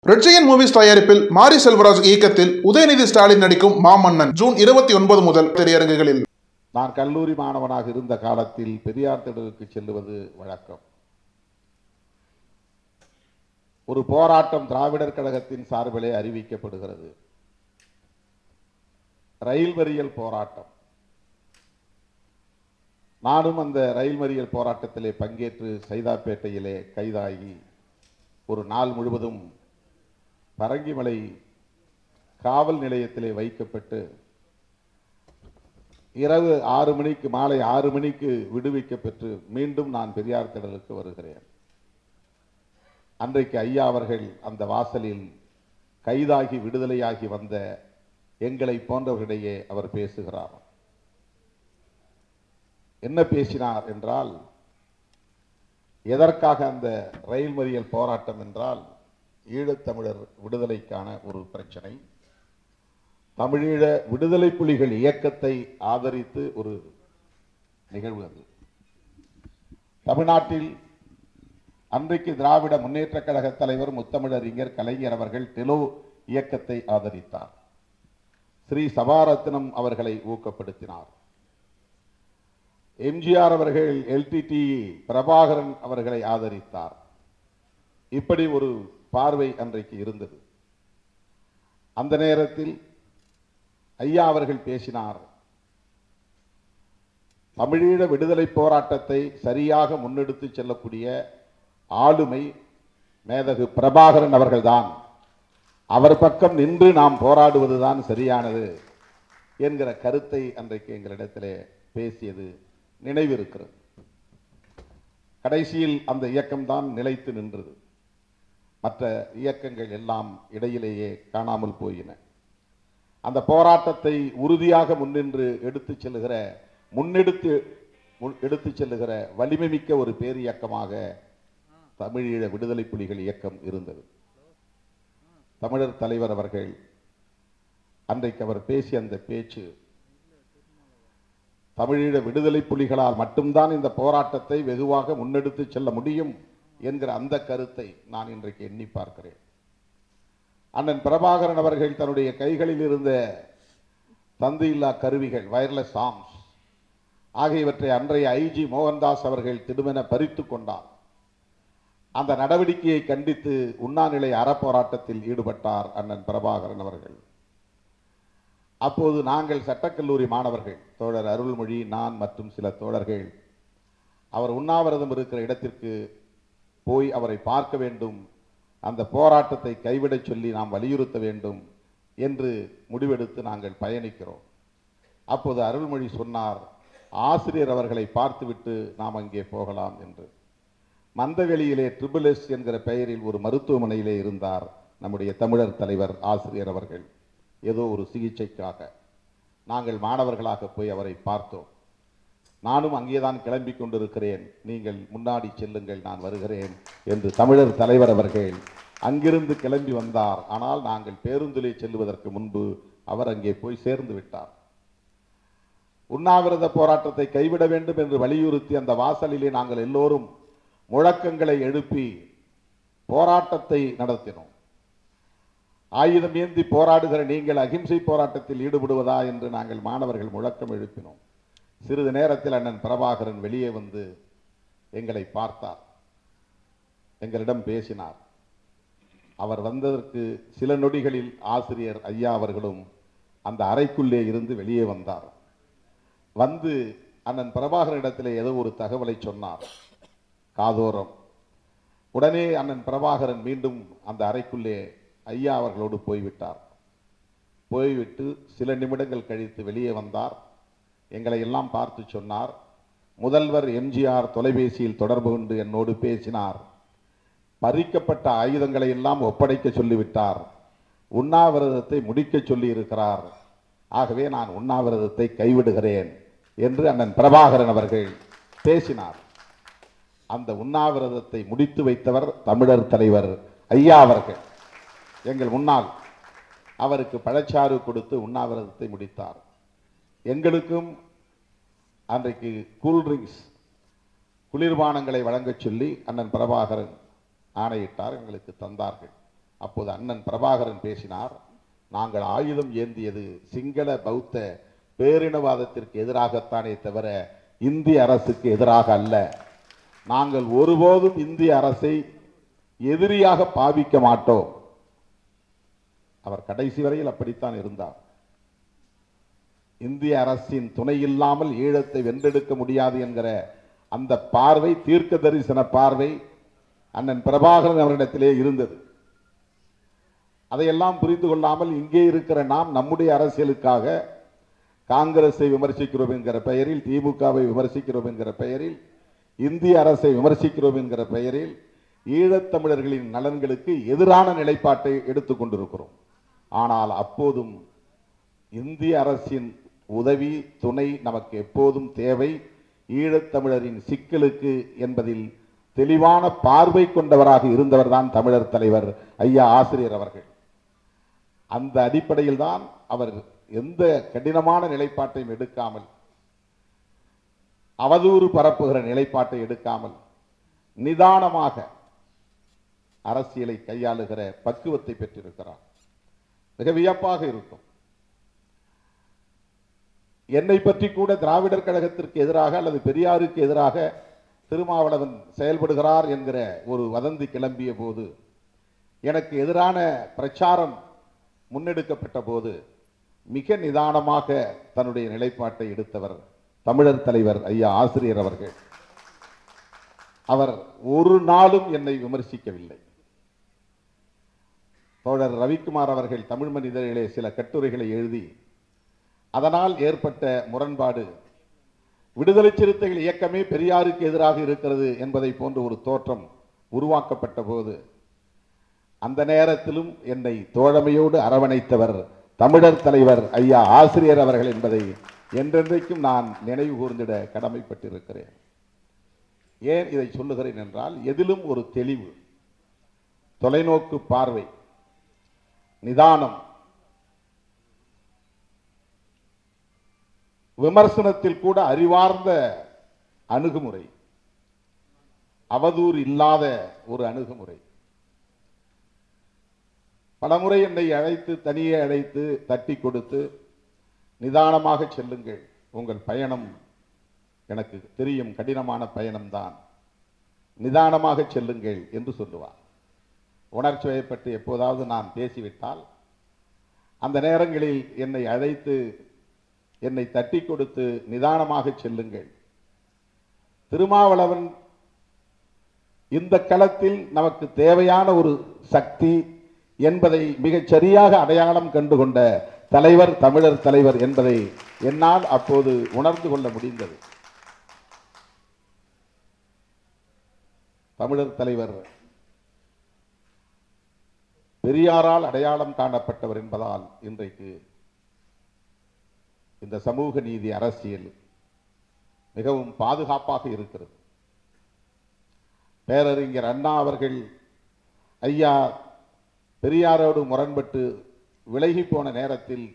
ரெட்சிகன் movies தயாரிப்பில் மாரி செல்வராஜ் இயக்கத்தில் உதயநிதி ஸ்டாலின் நடிக்கும் மாமன்னன் ஜூன் இருபத்தி ஒன்பது முதல் திரையரங்குகளில் நான் கல்லூரி மாணவனாக இருந்த காலத்தில் பெரியார் திடலுக்கு செல்லுவது வழக்கம் ஒரு போராட்டம் திராவிடர் கழகத்தின் சார்பிலே அறிவிக்கப்படுகிறது ரயில் மறியல் போராட்டம் நானும் அந்த ரயில் மறியல் போராட்டத்திலே பங்கேற்று சைதாப்பேட்டையிலே கைதாகி ஒரு நாள் முழுவதும் பரங்கிமலை காவல் நிலையத்திலே வைக்கப்பட்டு இரவு ஆறு மணிக்கு மாலை ஆறு மணிக்கு விடுவிக்கப்பெற்று மீண்டும் நான் பெரியார் திடலுக்கு வருகிறேன் அன்றைக்கு ஐயா அவர்கள் அந்த வாசலில் கைதாகி விடுதலையாகி வந்த எங்களை போன்றவர்களிடையே அவர் பேசுகிறார் என்ன பேசினார் என்றால் எதற்காக அந்த ரயில் மறியல் போராட்டம் என்றால் ஈழத்தமிழர் விடுதலைக்கான ஒரு பிரச்சனை தமிழீழ விடுதலை புலிகள் இயக்கத்தை ஆதரித்து ஒரு நிகழ்வு அது தமிழ்நாட்டில் அன்றைக்கு திராவிட முன்னேற்ற கழக தலைவர் முத்தமிழறிஞர் கலைஞர் அவர்கள் டெலோ இயக்கத்தை ஆதரித்தார் ஸ்ரீ சபாரத்னம் அவர்களை ஊக்கப்படுத்தினார் எம்ஜிஆர் அவர்கள் எல்டிடி பிரபாகரன் அவர்களை ஆதரித்தார் இப்படி ஒரு பார்வை அன்றைக்கு இருந்தது அந்த நேரத்தில் ஐயா அவர்கள் பேசினார் தமிழீழ விடுதலை போராட்டத்தை சரியாக முன்னெடுத்து செல்லக்கூடிய ஆளுமை மேதகு பிரபாகரன் அவர்கள்தான் அவர் பக்கம் நின்று நாம் போராடுவதுதான் சரியானது என்கிற கருத்தை அன்றைக்கு எங்களிடத்திலே பேசியது நினைவிருக்கிறது கடைசியில் அந்த இயக்கம்தான் நிலைத்து நின்றது மற்ற இயக்கங்கள் எல்லாம் இடையிலேயே காணாமல் போயின அந்த போராட்டத்தை உறுதியாக முன்னின்று எடுத்துச் செல்லுகிற முன்னெடுத்து முன்- எடுத்துச் செல்லுகிற வலிமை மிக்க ஒரு பேர் இயக்கமாக தமிழீழ விடுதலை புலிகள் இயக்கம் இருந்தது தமிழர் தலைவர் அவர்கள் அன்றைக்கு அவர் பேசிய அந்த பேச்சு தமிழீழ விடுதலை புலிகளால் மட்டும்தான் இந்த போராட்டத்தை வெகுவாக முன்னெடுத்து செல்ல முடியும் என்கிற அந்த கருத்தை நான் இன்றைக்கு எண்ணி பார்க்கிறேன் அண்ணன் பிரபாகரன் அவர்கள் தன்னுடைய கைகளில் இருந்த தந்தையில்லா கருவிகள் வயர்லெஸ் ஆர்ம்ஸ் ஆகியவற்றை அன்றைய ஐஜி மோகன்தாஸ் அவர்கள் திடுமென பறித்து கொண்டார் அந்த நடவடிக்கையை கண்டித்து உண்ணாநிலை அறப்போராட்டத்தில் ஈடுபட்டார் அண்ணன் பிரபாகரன் அவர்கள் அப்போது நாங்கள் சட்டக்கல்லூரி மாணவர்கள் தோழர் அருள்மொழி நான் மற்றும் சில தோழர்கள் அவர் உண்ணாவிரதம் இருக்கிற இடத்திற்கு போய் அவரை பார்க்க வேண்டும் அந்த போராட்டத்தை கைவிடச் சொல்லி நாம் வலியுறுத்த வேண்டும் என்று முடிவெடுத்து நாங்கள் பயணிக்கிறோம் அப்போது அருள்மொழி சொன்னார் ஆசிரியர் அவர்களை பார்த்துவிட்டு நாம் அங்கே போகலாம் என்று மந்தவெளியிலே ட்ரிபிள் எஸ் என்கிற பெயரில் ஒரு மருத்துவமனையிலே இருந்தார் நம்முடைய தமிழர் தலைவர் ஆசிரியர் அவர்கள் ஏதோ ஒரு சிகிச்சைக்காக நாங்கள் மாணவர்களாக போய் அவரை பார்த்தோம் நானும் அங்கேதான் கிளம்பி கொண்டிருக்கிறேன் நீங்கள் முன்னாடி செல்லுங்கள் நான் வருகிறேன் என்று தமிழர் தலைவர் அவர்கள் அங்கிருந்து கிளம்பி வந்தார் ஆனால் நாங்கள் பேருந்திலே செல்லுவதற்கு முன்பு அவர் அங்கே போய் சேர்ந்து விட்டார் உண்ணாவிரத போராட்டத்தை கைவிட வேண்டும் என்று வலியுறுத்தி அந்த வாசலிலே நாங்கள் எல்லோரும் முழக்கங்களை எழுப்பி போராட்டத்தை நடத்தினோம் ஆயுதம் ஏந்தி போராடுகிற நீங்கள் அகிம்சை போராட்டத்தில் ஈடுபடுவதா என்று நாங்கள் மாணவர்கள் முழக்கம் எழுப்பினோம் சிறிது நேரத்தில் அண்ணன் பிரபாகரன் வெளியே வந்து எங்களை பார்த்தார் எங்களிடம் பேசினார் அவர் வந்ததற்கு சில நொடிகளில் ஆசிரியர் ஐயா அவர்களும் அந்த அறைக்குள்ளே இருந்து வெளியே வந்தார் வந்து அண்ணன் பிரபாகரனிடத்திலே ஏதோ ஒரு தகவலை சொன்னார் காதோரம் உடனே அண்ணன் பிரபாகரன் மீண்டும் அந்த அறைக்குள்ளே ஐயா அவர்களோடு போய்விட்டார் போய்விட்டு சில நிமிடங்கள் கழித்து வெளியே வந்தார் எங்களை எல்லாம் பார்த்து சொன்னார் முதல்வர் எம்ஜிஆர் தொலைபேசியில் தொடர்பு கொண்டு என்னோடு பேசினார் பறிக்கப்பட்ட ஆயுதங்களை எல்லாம் ஒப்படைக்க சொல்லிவிட்டார் உண்ணாவிரதத்தை முடிக்க சொல்லி இருக்கிறார் ஆகவே நான் உண்ணாவிரதத்தை கைவிடுகிறேன் என்று அண்ணன் பிரபாகரன் அவர்கள் பேசினார் அந்த உண்ணாவிரதத்தை முடித்து வைத்தவர் தமிழர் தலைவர் ஐயா அவர்கள் எங்கள் முன்னால் அவருக்கு பழச்சாறு கொடுத்து உண்ணாவிரதத்தை முடித்தார் எங்களுக்கும் அன்றைக்கு கூல்ட்ரிங்க்ஸ் குளிர்பானங்களை வழங்கச் சொல்லி அண்ணன் பிரபாகரன் ஆணையிட்டார் எங்களுக்கு தந்தார்கள் அப்போது அண்ணன் பிரபாகரன் பேசினார் நாங்கள் ஆயுதம் ஏந்தியது சிங்கள பௌத்த பேரினவாதத்திற்கு எதிராகத்தானே தவிர இந்திய அரசுக்கு எதிராக அல்ல நாங்கள் ஒருபோதும் இந்திய அரசை எதிரியாக பாவிக்க மாட்டோம் அவர் கடைசி வரையில் அப்படித்தான் இருந்தார் இந்திய அரசின் துணை இல்லாமல் ஈழத்தை வென்றெடுக்க முடியாது என்கிற அந்த பார்வை தீர்க்க தரிசன பார்வை அண்ணன் பிரபாகரன் அவரிடத்திலே இருந்தது அதையெல்லாம் புரிந்து கொள்ளாமல் இங்கே இருக்கிற நாம் நம்முடைய அரசியலுக்காக காங்கிரஸை விமர்சிக்கிறோம் என்கிற பெயரில் திமுகவை விமர்சிக்கிறோம் என்கிற பெயரில் இந்திய அரசை விமர்சிக்கிறோம் என்கிற பெயரில் ஈழத்தமிழர்களின் நலன்களுக்கு எதிரான நிலைப்பாட்டை எடுத்துக்கொண்டிருக்கிறோம் ஆனால் அப்போதும் இந்திய அரசின் உதவி துணை நமக்கு எப்போதும் தேவை ஈழத்தமிழரின் சிக்கலுக்கு என்பதில் தெளிவான பார்வை கொண்டவராக இருந்தவர்தான் தமிழர் தலைவர் ஐயா ஆசிரியர் அவர்கள் அந்த அடிப்படையில் தான் அவர் எந்த கடினமான நிலைப்பாட்டையும் எடுக்காமல் அவதூறு பரப்புகிற நிலைப்பாட்டை எடுக்காமல் நிதானமாக அரசியலை கையாளுகிற பக்குவத்தை பெற்றிருக்கிறார் மிக வியப்பாக இருக்கும் என்னை பற்றி கூட திராவிடர் கழகத்திற்கு எதிராக அல்லது பெரியாருக்கு எதிராக திருமாவளவன் செயல்படுகிறார் என்கிற ஒரு வதந்தி கிளம்பிய போது எனக்கு எதிரான பிரச்சாரம் முன்னெடுக்கப்பட்ட போது மிக நிதானமாக தன்னுடைய நிலைப்பாட்டை எடுத்தவர் தமிழர் தலைவர் ஐயா ஆசிரியர் அவர்கள் அவர் ஒரு நாளும் என்னை விமர்சிக்கவில்லை தோழர் ரவிக்குமார் அவர்கள் தமிழ் மனிதர்களே சில கட்டுரைகளை எழுதி அதனால் ஏற்பட்ட முரண்பாடு விடுதலை சிறுத்தைகள் இயக்கமே பெரியாருக்கு எதிராக இருக்கிறது என்பதை போன்ற ஒரு தோற்றம் உருவாக்கப்பட்ட போது அந்த நேரத்திலும் என்னை தோழமையோடு அரவணைத்தவர் தமிழர் தலைவர் ஐயா ஆசிரியர் அவர்கள் என்பதை என்றென்றைக்கும் நான் நினைவு கூர்ந்திட கடமைப்பட்டிருக்கிறேன் ஏன் இதை சொல்லுகிறேன் என்றால் எதிலும் ஒரு தெளிவு தொலைநோக்கு பார்வை நிதானம் விமர்சனத்தில் கூட அறிவார்ந்த அணுகுமுறை அவதூறு இல்லாத ஒரு அணுகுமுறை பலமுறை என்னை அழைத்து தனியே அழைத்து தட்டி கொடுத்து நிதானமாக செல்லுங்கள் உங்கள் பயணம் எனக்கு தெரியும் கடினமான பயணம்தான் நிதானமாக செல்லுங்கள் என்று சொல்லுவார் உணர்ச்சி வயப்பட்டு எப்போதாவது நான் பேசிவிட்டால் அந்த நேரங்களில் என்னை அழைத்து என்னை தட்டி கொடுத்து நிதானமாக செல்லுங்கள் திருமாவளவன் இந்த களத்தில் நமக்கு தேவையான ஒரு சக்தி என்பதை மிகச் சரியாக அடையாளம் கண்டு கொண்ட தலைவர் தமிழர் தலைவர் என்பதை என்னால் அப்போது உணர்ந்து கொள்ள முடிந்தது தமிழர் தலைவர் பெரியாரால் அடையாளம் காணப்பட்டவர் என்பதால் இன்றைக்கு இந்த சமூக நீதி அரசியல் மிகவும் பாதுகாப்பாக இருக்கிறது பேரறிஞர் அண்ணா அவர்கள் ஐயா பெரியாரோடு முரண்பட்டு விலகி போன நேரத்தில்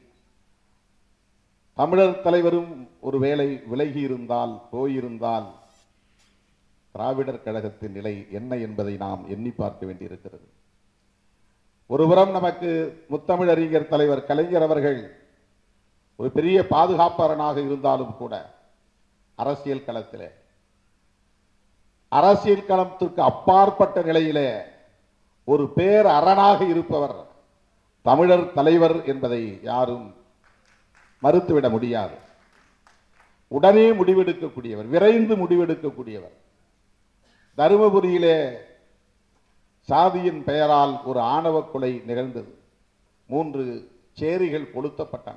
தமிழர் தலைவரும் ஒருவேளை விலகி இருந்தால் போயிருந்தால் திராவிடர் கழகத்தின் நிலை என்ன என்பதை நாம் எண்ணி பார்க்க வேண்டியிருக்கிறது ஒருபுறம் நமக்கு முத்தமிழறிஞர் தலைவர் கலைஞர் அவர்கள் ஒரு பெரிய பாதுகாப்பாளனாக இருந்தாலும் கூட அரசியல் களத்திலே அரசியல் களத்திற்கு அப்பாற்பட்ட நிலையிலே ஒரு பேர் அரணாக இருப்பவர் தமிழர் தலைவர் என்பதை யாரும் மறுத்துவிட முடியாது உடனே முடிவெடுக்கக்கூடியவர் விரைந்து முடிவெடுக்கக்கூடியவர் தருமபுரியிலே சாதியின் பெயரால் ஒரு ஆணவ கொலை நிகழ்ந்தது மூன்று சேரிகள் கொளுத்தப்பட்டன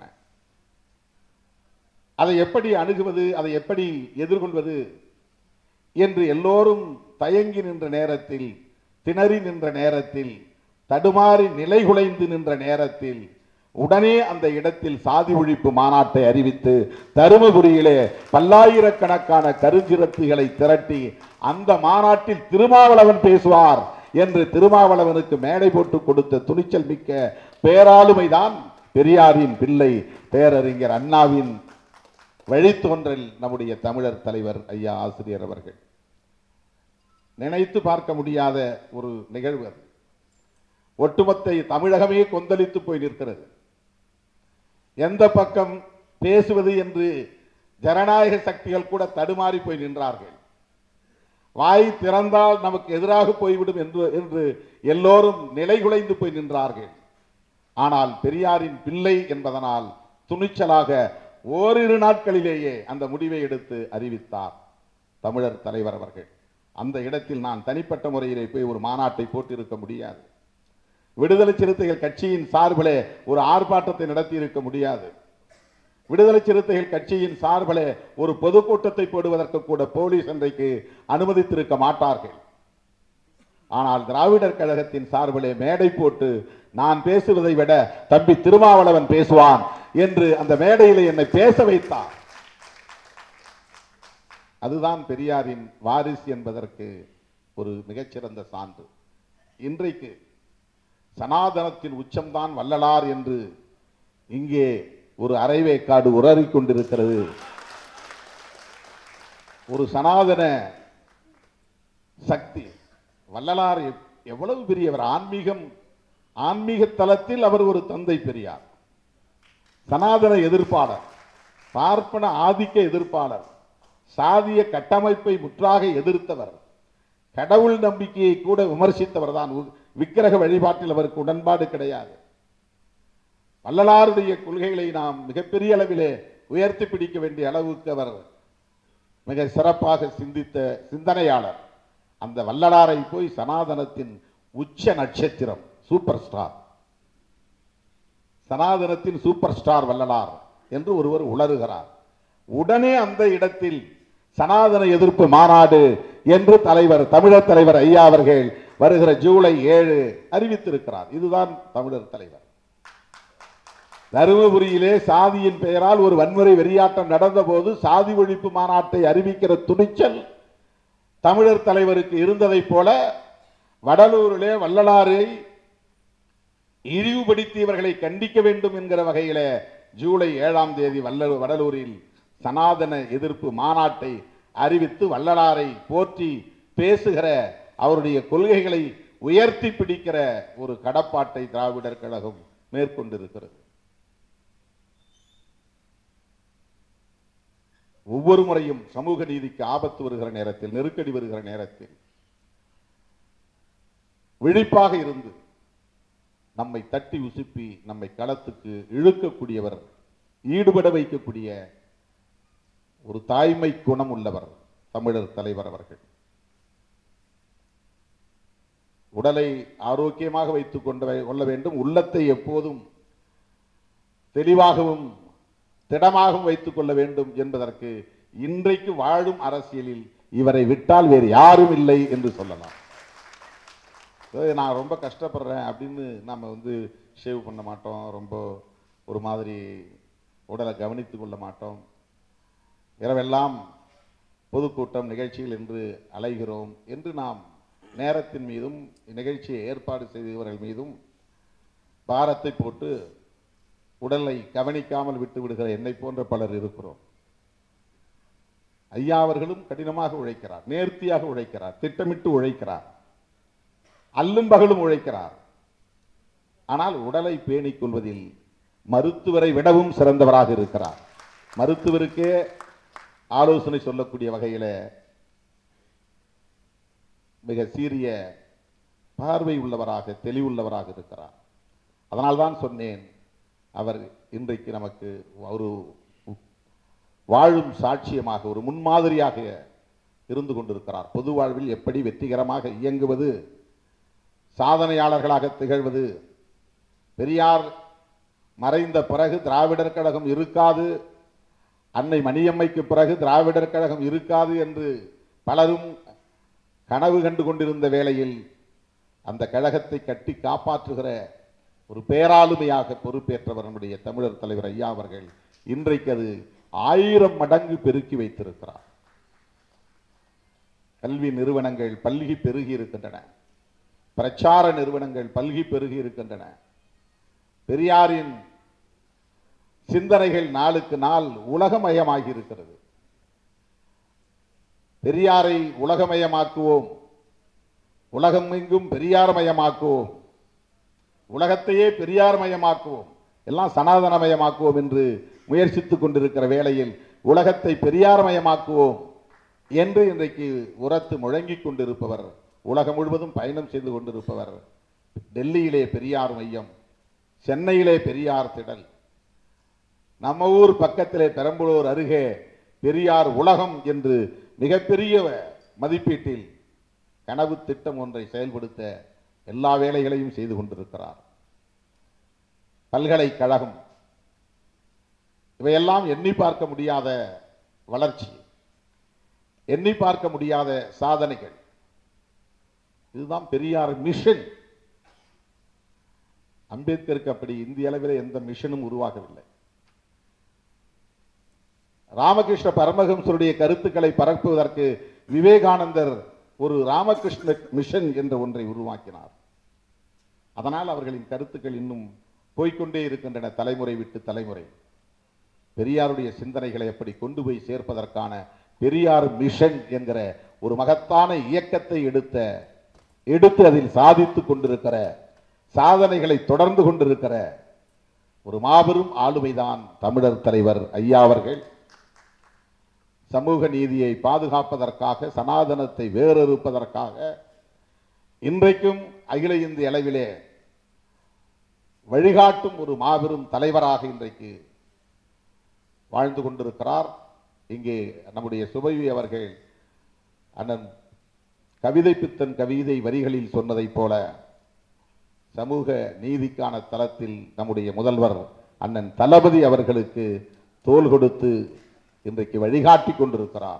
அதை எப்படி அணுகுவது அதை எப்படி எதிர்கொள்வது என்று எல்லோரும் தயங்கி நின்ற நேரத்தில் திணறி நின்ற நேரத்தில் தடுமாறி நிலைகுலைந்து நின்ற நேரத்தில் உடனே அந்த இடத்தில் சாதி ஒழிப்பு மாநாட்டை அறிவித்து தருமபுரியிலே பல்லாயிரக்கணக்கான கருஞ்சிரத்திகளை திரட்டி அந்த மாநாட்டில் திருமாவளவன் பேசுவார் என்று திருமாவளவனுக்கு மேடை போட்டு கொடுத்த துணிச்சல் மிக்க பேராளுமைதான் பெரியாரின் பிள்ளை பேரறிஞர் அண்ணாவின் வழித்தோன்றல் நம்முடைய தமிழர் தலைவர் ஐயா ஆசிரியர் அவர்கள் நினைத்து பார்க்க முடியாத ஒரு நிகழ்வு அது ஒட்டுமொத்த தமிழகமே கொந்தளித்து போய் நிற்கிறது எந்த பக்கம் பேசுவது என்று ஜனநாயக சக்திகள் கூட தடுமாறி போய் நின்றார்கள் வாய் திறந்தால் நமக்கு எதிராக போய்விடும் என்று என்று எல்லோரும் நிலைகுலைந்து போய் நின்றார்கள் ஆனால் பெரியாரின் பிள்ளை என்பதனால் துணிச்சலாக ஓரிரு நாட்களிலேயே அந்த முடிவை எடுத்து அறிவித்தார் தமிழர் தலைவர் அவர்கள் அந்த இடத்தில் நான் தனிப்பட்ட முறையிலே போய் ஒரு மாநாட்டை போட்டிருக்க முடியாது விடுதலை சிறுத்தைகள் கட்சியின் சார்பிலே ஒரு ஆர்ப்பாட்டத்தை நடத்தி இருக்க முடியாது விடுதலை சிறுத்தைகள் கட்சியின் சார்பிலே ஒரு பொதுக்கூட்டத்தை போடுவதற்கு கூட போலீஸ் அன்றைக்கு அனுமதித்திருக்க மாட்டார்கள் ஆனால் திராவிடர் கழகத்தின் சார்பிலே மேடை போட்டு நான் பேசுவதை விட தம்பி திருமாவளவன் பேசுவான் என்று அந்த மேடையிலே என்னை பேச வைத்தார் அதுதான் பெரியாரின் வாரிசு என்பதற்கு ஒரு மிகச்சிறந்த சான்று இன்றைக்கு சனாதனத்தின் உச்சம்தான் வள்ளலார் என்று இங்கே ஒரு அரைவேக்காடு உரறிக் கொண்டிருக்கிறது ஒரு சனாதன சக்தி வள்ளலார் எவ்- எவ்வளவு பெரியவர் ஆன்மீகம் ஆன்மீக தலத்தில் அவர் ஒரு தந்தை பெரியார் சனாதன எதிர்ப்பாளர் பார்ப்பன ஆதிக்க எதிர்ப்பாளர் சாதிய கட்டமைப்பை முற்றாக எதிர்த்தவர் கடவுள் நம்பிக்கையை கூட விமர்சித்தவர் தான் விக்கிரக வழிபாட்டில் அவருக்கு உடன்பாடு கிடையாது வள்ளலாருடைய கொள்கைகளை நாம் மிகப்பெரிய அளவிலே உயர்த்தி பிடிக்க வேண்டிய அளவுக்கு அவர் மிக சிறப்பாக சிந்தித்த சிந்தனையாளர் அந்த வள்ளலாரை போய் சனாதனத்தின் உச்ச நட்சத்திரம் சூப்பர் ஸ்டார் சனாதனத்தின் சூப்பர் ஸ்டார் வள்ளலார் என்று ஒருவர் உளறுகிறார் உடனே அந்த இடத்தில் சனாதன எதிர்ப்பு மாநாடு என்று தலைவர் தமிழர் தலைவர் ஐயா அவர்கள் வருகிற ஜூலை ஏழு அறிவித்திருக்கிறார் இதுதான் தமிழர் தலைவர் தருமபுரியிலே சாதியின் பெயரால் ஒரு வன்முறை வெறியாட்டம் நடந்தபோது சாதி ஒழிப்பு மாநாட்டை அறிவிக்கிற துணிச்சல் தமிழர் தலைவருக்கு இருந்ததைப் போல வடலூரிலே வள்ளலாரை இழிவுபடுத்தியவர்களை கண்டிக்க வேண்டும் என்கிற வகையிலே ஜூலை ஏழாம் தேதி வல்லூர் வடலூரில் சனாதன எதிர்ப்பு மாநாட்டை அறிவித்து வள்ளலாரை போற்றி பேசுகிற அவருடைய கொள்கைகளை உயர்த்தி பிடிக்கிற ஒரு கடப்பாட்டை திராவிடர் கழகம் மேற்கொண்டிருக்கிறது ஒவ்வொரு முறையும் சமூக நீதிக்கு ஆபத்து வருகிற நேரத்தில் நெருக்கடி வருகிற நேரத்தில் விழிப்பாக இருந்து நம்மை தட்டி உசுப்பி நம்மை களத்துக்கு இழுக்கக்கூடியவர் ஈடுபட வைக்கக்கூடிய ஒரு தாய்மை குணம் உள்ளவர் தமிழர் தலைவர் அவர்கள் உடலை ஆரோக்கியமாக வைத்துக் கொண்டு கொள்ள வேண்டும் உள்ளத்தை எப்போதும் தெளிவாகவும் திடமாகவும் வைத்துக் கொள்ள வேண்டும் என்பதற்கு இன்றைக்கு வாழும் அரசியலில் இவரை விட்டால் வேறு யாரும் இல்லை என்று சொல்லலாம் அதாவது நான் ரொம்ப கஷ்டப்படுறேன் அப்படின்னு நம்ம வந்து ஷேவ் பண்ண மாட்டோம் ரொம்ப ஒரு மாதிரி உடலை கவனித்துக் கொள்ள மாட்டோம் இரவெல்லாம் பொதுக்கூட்டம் நிகழ்ச்சிகள் என்று அலைகிறோம் என்று நாம் நேரத்தின் மீதும் நிகழ்ச்சியை ஏற்பாடு செய்தவர்கள் மீதும் பாரத்தை போட்டு உடலை கவனிக்காமல் விட்டு விடுகிற என்னை போன்ற பலர் இருக்கிறோம் ஐயா அவர்களும் கடினமாக உழைக்கிறார் நேர்த்தியாக உழைக்கிறார் திட்டமிட்டு உழைக்கிறார் அல்லும் பகலும் உழைக்கிறார் ஆனால் உடலை பேணிக் கொள்வதில் மருத்துவரை விடவும் சிறந்தவராக இருக்கிறார் மருத்துவருக்கே ஆலோசனை சொல்லக்கூடிய வகையில மிக சீரிய பார்வை உள்ளவராக தெளிவுள்ளவராக இருக்கிறார் அதனால்தான் சொன்னேன் அவர் இன்றைக்கு நமக்கு ஒரு வாழும் சாட்சியமாக ஒரு முன்மாதிரியாக இருந்து கொண்டிருக்கிறார் பொது வாழ்வில் எப்படி வெற்றிகரமாக இயங்குவது சாதனையாளர்களாக திகழ்வது பெரியார் மறைந்த பிறகு திராவிடர் கழகம் இருக்காது அன்னை மணியம்மைக்கு பிறகு திராவிடர் கழகம் இருக்காது என்று பலரும் கனவு கண்டு கொண்டிருந்த வேளையில் அந்த கழகத்தை கட்டி காப்பாற்றுகிற ஒரு பேராளுமையாக பொறுப்பேற்றவர் நம்முடைய தமிழர் தலைவர் ஐயா அவர்கள் இன்றைக்கு அது ஆயிரம் மடங்கு பெருக்கி வைத்திருக்கிறார் கல்வி நிறுவனங்கள் பல்கி பெருகி இருக்கின்றன பிரச்சார நிறுவனங்கள் பல்கி பெருகி இருக்கின்றன பெரியாரின் சிந்தனைகள் நாளுக்கு நாள் உலகமயமாகி இருக்கிறது பெரியாரை உலகமயமாக்குவோம் உலகம் எங்கும் பெரியார்மயமாக்குவோம் உலகத்தையே பெரியார்மயமாக்குவோம் எல்லாம் சனாதனமயமாக்குவோம் என்று முயற்சித்துக் கொண்டிருக்கிற வேளையில் உலகத்தை பெரியார்மயமாக்குவோம் என்று இன்றைக்கு உரத்து முழங்கிக் கொண்டிருப்பவர் உலகம் முழுவதும் பயணம் செய்து கொண்டிருப்பவர் டெல்லியிலே பெரியார் மையம் சென்னையிலே பெரியார் திடல் நம்ம ஊர் பக்கத்திலே பெரம்பலூர் அருகே பெரியார் உலகம் என்று மிகப்பெரிய மதிப்பீட்டில் கனவு திட்டம் ஒன்றை செயல்படுத்த எல்லா வேலைகளையும் செய்து கொண்டிருக்கிறார் பல்கலைக்கழகம் இவையெல்லாம் எண்ணி பார்க்க முடியாத வளர்ச்சி எண்ணி பார்க்க முடியாத சாதனைகள் இதுதான் பெரியார் மிஷன் அம்பேத்கருக்கு அப்படி இந்திய அளவில் எந்த மிஷனும் உருவாகவில்லை ராமகிருஷ்ண பரமஹம்சருடைய கருத்துக்களை பரப்புவதற்கு விவேகானந்தர் ஒரு ராமகிருஷ்ண மிஷன் என்ற ஒன்றை உருவாக்கினார் அதனால் அவர்களின் கருத்துக்கள் இன்னும் போய்க்கொண்டே இருக்கின்றன தலைமுறை விட்டு தலைமுறை பெரியாருடைய சிந்தனைகளை எப்படி கொண்டு போய் சேர்ப்பதற்கான பெரியார் மிஷன் என்கிற ஒரு மகத்தான இயக்கத்தை எடுத்த எடுத்து அதில் சாதித்துக் கொண்டிருக்கிற சாதனைகளை தொடர்ந்து கொண்டிருக்கிற ஒரு மாபெரும் ஆளுமைதான் தமிழர் தலைவர் ஐயா அவர்கள் சமூக நீதியை பாதுகாப்பதற்காக சனாதனத்தை வேறறுப்பதற்காக இன்றைக்கும் அகில இந்திய அளவிலே வழிகாட்டும் ஒரு மாபெரும் தலைவராக இன்றைக்கு வாழ்ந்து கொண்டிருக்கிறார் இங்கே நம்முடைய சுபவி அவர்கள் அண்ணன் கவிதை பித்தன் கவிதை வரிகளில் சொன்னதைப் போல சமூக நீதிக்கான தளத்தில் நம்முடைய முதல்வர் அண்ணன் தளபதி அவர்களுக்கு தோள் கொடுத்து இன்றைக்கு வழிகாட்டி கொண்டிருக்கிறார்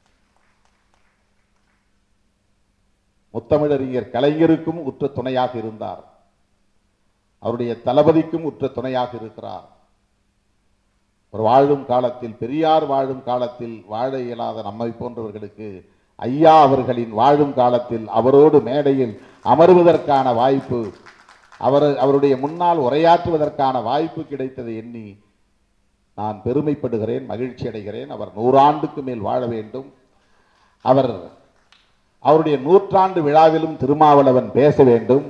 முத்தமிழறிஞர் கலைஞருக்கும் உற்ற துணையாக இருந்தார் அவருடைய தளபதிக்கும் உற்ற துணையாக இருக்கிறார் ஒரு வாழும் காலத்தில் பெரியார் வாழும் காலத்தில் வாழ இயலாத நம்மை போன்றவர்களுக்கு ஐயா அவர்களின் வாழும் காலத்தில் அவரோடு மேடையில் அமர்வதற்கான வாய்ப்பு அவர் அவருடைய முன்னால் உரையாற்றுவதற்கான வாய்ப்பு கிடைத்ததை எண்ணி நான் பெருமைப்படுகிறேன் மகிழ்ச்சி அடைகிறேன் அவர் நூறாண்டுக்கு மேல் வாழ வேண்டும் அவர் அவருடைய நூற்றாண்டு விழாவிலும் திருமாவளவன் பேச வேண்டும்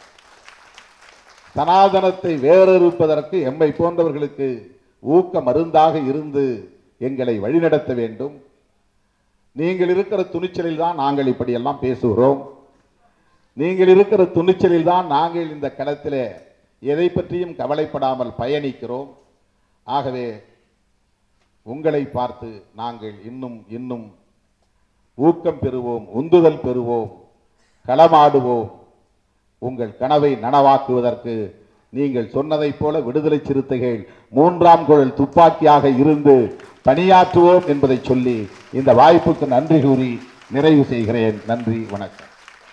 சனாதனத்தை வேறறுப்பதற்கு எம்மை போன்றவர்களுக்கு ஊக்க மருந்தாக இருந்து எங்களை வழிநடத்த வேண்டும் நீங்கள் இருக்கிற துணிச்சலில் தான் நாங்கள் இப்படியெல்லாம் பேசுகிறோம் நீங்கள் இருக்கிற துணிச்சலில் தான் நாங்கள் இந்த களத்திலே எதை பற்றியும் கவலைப்படாமல் பயணிக்கிறோம் ஆகவே உங்களை பார்த்து நாங்கள் இன்னும் இன்னும் ஊக்கம் பெறுவோம் உந்துதல் பெறுவோம் களமாடுவோம் உங்கள் கனவை நனவாக்குவதற்கு நீங்கள் சொன்னதைப் போல விடுதலை சிறுத்தைகள் மூன்றாம் குழல் துப்பாக்கியாக இருந்து பணியாற்றுவோம் என்பதை சொல்லி இந்த வாய்ப்புக்கு நன்றி கூறி நிறைவு செய்கிறேன் நன்றி வணக்கம்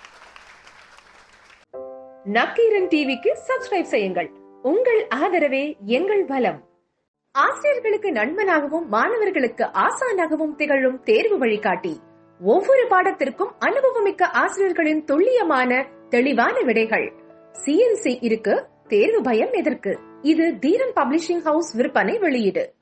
நக்கீரன் டிவிக்கு சப்ஸ்கிரைப் செய்யுங்கள் உங்கள் ஆதரவே எங்கள் பலம் ஆசிரியர்களுக்கு நண்பனாகவும் மாணவர்களுக்கு ஆசானாகவும் திகழும் தேர்வு வழிகாட்டி ஒவ்வொரு பாடத்திற்கும் அனுபவமிக்க ஆசிரியர்களின் துல்லியமான தெளிவான விடைகள் சிஎன்சி இருக்கு தேர்வு பயம் எதற்கு இது தீரன் பப்ளிஷிங் ஹவுஸ் விற்பனை வெளியீடு